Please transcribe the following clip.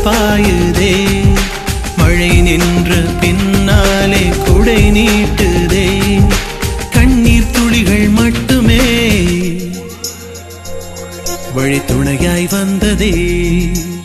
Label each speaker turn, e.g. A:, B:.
A: பாயுதே மழை நின்ற பின்னாலே குடை நீட்டுதே கண்ணீர் துளிகள் மட்டுமே வழி துணையாய் வந்ததே